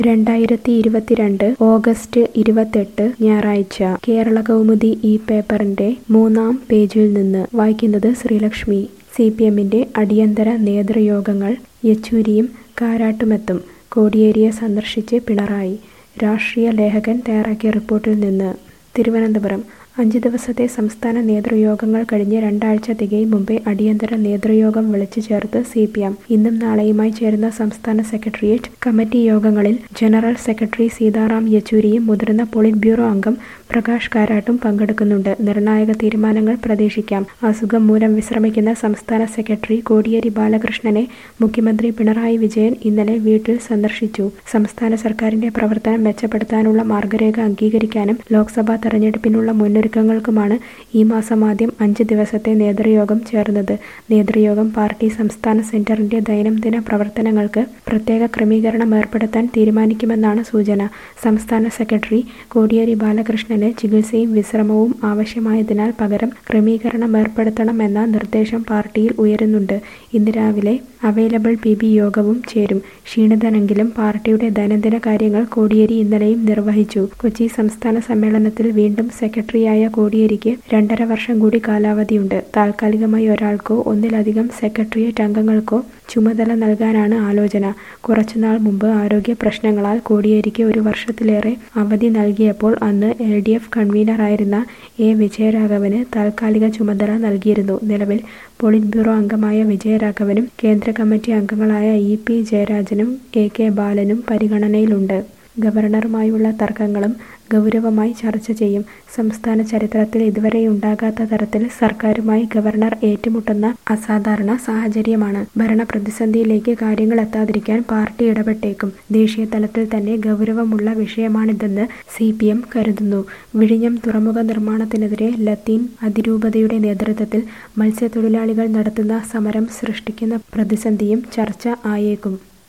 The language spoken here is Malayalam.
രണ്ടായിരത്തി ഇരുപത്തിരണ്ട് ഓഗസ്റ്റ് ഇരുപത്തെട്ട് ഞായറാഴ്ച കേരള കൗമുദി ഈ പേപ്പറിന്റെ മൂന്നാം പേജിൽ നിന്ന് വായിക്കുന്നത് ശ്രീലക്ഷ്മി സി പി എമ്മിന്റെ അടിയന്തര നേതൃയോഗങ്ങൾ യെച്ചൂരിയും കാരാട്ടുമെത്തും കോടിയേരിയെ സന്ദർശിച്ച് പിണറായി രാഷ്ട്രീയ ലേഖകൻ തയ്യാറാക്കിയ റിപ്പോർട്ടിൽ നിന്ന് തിരുവനന്തപുരം അഞ്ച് ദിവസത്തെ സംസ്ഥാന നേതൃയോഗങ്ങൾ കഴിഞ്ഞ് രണ്ടാഴ്ച തികയും മുമ്പേ അടിയന്തര നേതൃയോഗം വിളിച്ചു ചേർത്ത് സി പി എം ഇന്നും നാളെയുമായി ചേരുന്ന സംസ്ഥാന സെക്രട്ടേറിയറ്റ് കമ്മിറ്റി യോഗങ്ങളിൽ ജനറൽ സെക്രട്ടറി സീതാറാം യെച്ചൂരിയും മുതിർന്ന പോളിറ്റ് ബ്യൂറോ അംഗം പ്രകാശ് കാരാട്ടും പങ്കെടുക്കുന്നുണ്ട് നിർണായക തീരുമാനങ്ങൾ പ്രതീക്ഷിക്കാം അസുഖം മൂലം വിശ്രമിക്കുന്ന സംസ്ഥാന സെക്രട്ടറി കോടിയേരി ബാലകൃഷ്ണനെ മുഖ്യമന്ത്രി പിണറായി വിജയൻ ഇന്നലെ വീട്ടിൽ സന്ദർശിച്ചു സംസ്ഥാന സർക്കാരിന്റെ പ്രവർത്തനം മെച്ചപ്പെടുത്താനുള്ള മാർഗരേഖ അംഗീകരിക്കാനും ലോക്സഭാ തെരഞ്ഞെടുപ്പിനുള്ള മുന്നൊരുക്കങ്ങൾക്കുമാണ് ഈ മാസം ആദ്യം അഞ്ച് ദിവസത്തെ നേതൃയോഗം ചേർന്നത് നേതൃയോഗം പാർട്ടി സംസ്ഥാന സെന്ററിന്റെ ദൈനംദിന പ്രവർത്തനങ്ങൾക്ക് പ്രത്യേക ക്രമീകരണം ഏർപ്പെടുത്താൻ തീരുമാനിക്കുമെന്നാണ് സൂചന സംസ്ഥാന സെക്രട്ടറി കോടിയേരി ബാലകൃഷ്ണന് ചികിത്സയും വിശ്രമവും ആവശ്യമായതിനാൽ പകരം ക്രമീകരണം ഏർപ്പെടുത്തണമെന്ന നിർദ്ദേശം പാർട്ടിയിൽ ഉയരുന്നുണ്ട് ഇന്ന് രാവിലെ അവൈലബിൾ പി ബി യോഗവും ചേരും ക്ഷീണിതനെങ്കിലും പാർട്ടിയുടെ ദൈനംദിന കാര്യങ്ങൾ കോടിയേരി ഇന്നലെയും നിർവഹിച്ചു കൊച്ചി സംസ്ഥാന സമ്മേളനത്തിൽ വീണ്ടും സെക്രട്ടറിയായ കോടിയേരിക്ക് രണ്ടര വർഷം കൂടി കാലാവധിയുണ്ട് താൽക്കാലികമായി ഒരാൾക്കോ ഒന്നിലധികം സെക്രട്ടേറിയറ്റ് അംഗങ്ങൾക്കോ ചുമതല നൽകാനാണ് ആലോചന കുറച്ചുനാൾ മുമ്പ് ആരോഗ്യ പ്രശ്നങ്ങളാൽ കോടിയേരിക്ക് ഒരു വർഷത്തിലേറെ അവധി നൽകിയപ്പോൾ അന്ന് എൽ ഡി എഫ് കൺവീനറായിരുന്ന എ വിജയരാഘവന് താൽക്കാലിക ചുമതല നൽകിയിരുന്നു നിലവിൽ പോളിറ്റ് ബ്യൂറോ അംഗമായ വിജയരാഘവനും കേന്ദ്ര കമ്മിറ്റി അംഗങ്ങളായ ഇ പി ജയരാജനും എ കെ ബാലനും പരിഗണനയിലുണ്ട് ഗവർണറുമായുള്ള തർക്കങ്ങളും ഗൗരവമായി ചർച്ച ചെയ്യും സംസ്ഥാന ചരിത്രത്തിൽ ഇതുവരെയുണ്ടാകാത്ത തരത്തിൽ സർക്കാരുമായി ഗവർണർ ഏറ്റുമുട്ടുന്ന അസാധാരണ സാഹചര്യമാണ് ഭരണ പ്രതിസന്ധിയിലേക്ക് കാര്യങ്ങൾ എത്താതിരിക്കാൻ പാർട്ടി ഇടപെട്ടേക്കും ദേശീയ തലത്തിൽ തന്നെ ഗൗരവമുള്ള വിഷയമാണിതെന്ന് സി പി എം കരുതുന്നു വിഴിഞ്ഞം തുറമുഖ നിർമ്മാണത്തിനെതിരെ ലത്തീൻ അതിരൂപതയുടെ നേതൃത്വത്തിൽ മത്സ്യത്തൊഴിലാളികൾ നടത്തുന്ന സമരം സൃഷ്ടിക്കുന്ന പ്രതിസന്ധിയും ചർച്ച ആയേക്കും